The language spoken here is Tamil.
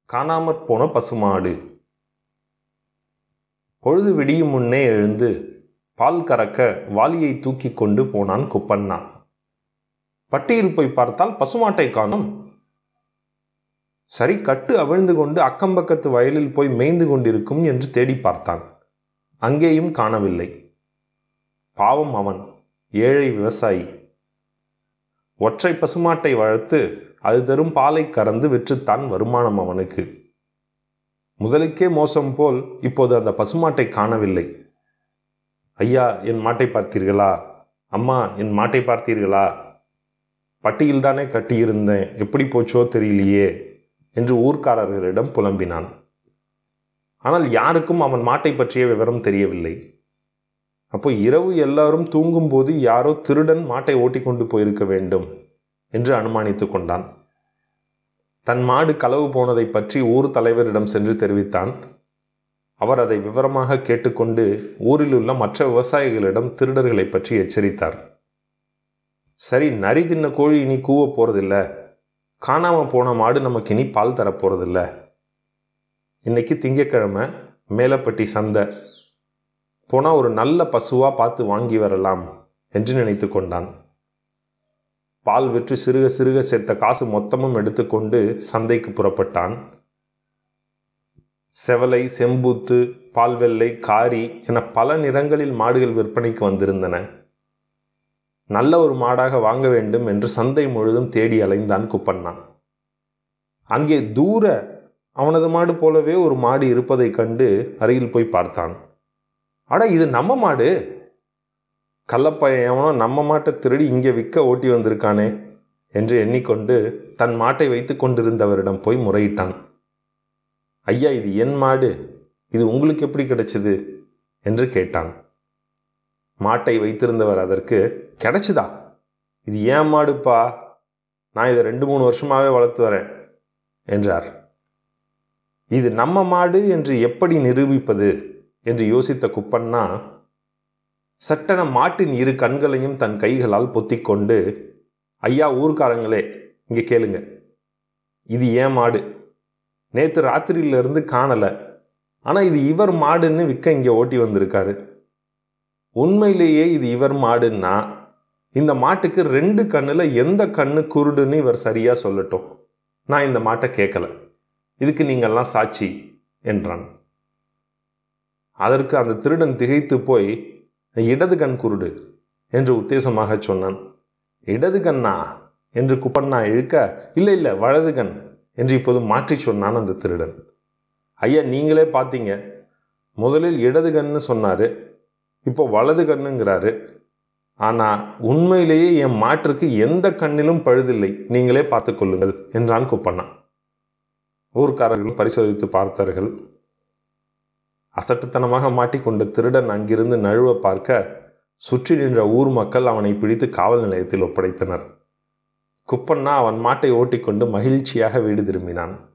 காணாமற் போன பசுமாடு பொழுது விடியும் முன்னே எழுந்து பால் கறக்க வாளியை தூக்கி கொண்டு போனான் குப்பண்ணா பட்டியில் போய் பார்த்தால் பசுமாட்டை காணும் சரி கட்டு அவிழ்ந்து கொண்டு அக்கம்பக்கத்து வயலில் போய் மேய்ந்து கொண்டிருக்கும் என்று தேடி பார்த்தான் அங்கேயும் காணவில்லை பாவம் அவன் ஏழை விவசாயி ஒற்றை பசுமாட்டை வளர்த்து அது தரும் பாலை கறந்து விற்றுத்தான் வருமானம் அவனுக்கு முதலுக்கே மோசம் போல் இப்போது அந்த பசுமாட்டை காணவில்லை ஐயா என் மாட்டை பார்த்தீர்களா அம்மா என் மாட்டை பார்த்தீர்களா பட்டியில்தானே கட்டியிருந்தேன் எப்படி போச்சோ தெரியலையே என்று ஊர்க்காரர்களிடம் புலம்பினான் ஆனால் யாருக்கும் அவன் மாட்டை பற்றிய விவரம் தெரியவில்லை அப்போ இரவு எல்லாரும் தூங்கும்போது யாரோ திருடன் மாட்டை ஓட்டி கொண்டு போயிருக்க வேண்டும் என்று அனுமானித்து கொண்டான் தன் மாடு களவு போனதை பற்றி ஊர் தலைவரிடம் சென்று தெரிவித்தான் அவர் அதை விவரமாக கேட்டுக்கொண்டு ஊரில் உள்ள மற்ற விவசாயிகளிடம் திருடர்களை பற்றி எச்சரித்தார் சரி நரி தின்ன கோழி இனி கூவ போறதில்ல காணாம போன மாடு நமக்கு இனி பால் தரப்போறதில்ல இன்னைக்கு திங்கக்கிழமை மேலப்பட்டி சந்தை போனால் ஒரு நல்ல பசுவாக பார்த்து வாங்கி வரலாம் என்று நினைத்து கொண்டான் பால் விற்று சிறுக சிறுக சேர்த்த காசு மொத்தமும் எடுத்துக்கொண்டு சந்தைக்கு புறப்பட்டான் செவலை செம்பூத்து பால்வெள்ளை காரி என பல நிறங்களில் மாடுகள் விற்பனைக்கு வந்திருந்தன நல்ல ஒரு மாடாக வாங்க வேண்டும் என்று சந்தை முழுதும் தேடி அலைந்தான் குப்பண்ணான் அங்கே தூர அவனது மாடு போலவே ஒரு மாடு இருப்பதைக் கண்டு அருகில் போய் பார்த்தான் அட இது நம்ம மாடு கள்ளப்பையன் எவனோ நம்ம மாட்டை திருடி இங்கே விற்க ஓட்டி வந்திருக்கானே என்று எண்ணிக்கொண்டு தன் மாட்டை வைத்து கொண்டிருந்தவரிடம் போய் முறையிட்டான் ஐயா இது என் மாடு இது உங்களுக்கு எப்படி கிடைச்சது என்று கேட்டான் மாட்டை வைத்திருந்தவர் அதற்கு கிடைச்சுதா இது ஏன் மாடுப்பா நான் இதை ரெண்டு மூணு வருஷமாகவே வளர்த்து வரேன் என்றார் இது நம்ம மாடு என்று எப்படி நிரூபிப்பது என்று யோசித்த குப்பண்ணா சட்டென மாட்டின் இரு கண்களையும் தன் கைகளால் பொத்திக்கொண்டு ஐயா ஊர்க்காரங்களே இங்கே கேளுங்க இது ஏன் மாடு நேற்று ராத்திரியிலிருந்து காணலை ஆனால் இது இவர் மாடுன்னு விற்க இங்கே ஓட்டி வந்திருக்காரு உண்மையிலேயே இது இவர் மாடுன்னா இந்த மாட்டுக்கு ரெண்டு கண்ணில் எந்த கண்ணு குருடுன்னு இவர் சரியாக சொல்லட்டும் நான் இந்த மாட்டை கேட்கல இதுக்கு நீங்கள்லாம் சாட்சி என்றான் அதற்கு அந்த திருடன் திகைத்து போய் இடது கண் குருடு என்று உத்தேசமாக சொன்னான் இடது கண்ணா என்று குப்பண்ணா இழுக்க இல்லை இல்லை வலது கண் என்று இப்போது மாற்றி சொன்னான் அந்த திருடன் ஐயா நீங்களே பார்த்தீங்க முதலில் இடது கண்ணு சொன்னார் இப்போ வலது கண்ணுங்கிறாரு ஆனால் உண்மையிலேயே என் மாட்டிற்கு எந்த கண்ணிலும் பழுதில்லை நீங்களே பார்த்து கொள்ளுங்கள் என்றான் குப்பண்ணா ஊர்க்காரர்கள் பரிசோதித்து பார்த்தார்கள் அசட்டுத்தனமாக மாட்டிக்கொண்ட திருடன் அங்கிருந்து நழுவ பார்க்க சுற்றி நின்ற ஊர் மக்கள் அவனை பிடித்து காவல் நிலையத்தில் ஒப்படைத்தனர் குப்பண்ணா அவன் மாட்டை ஓட்டிக்கொண்டு மகிழ்ச்சியாக வீடு திரும்பினான்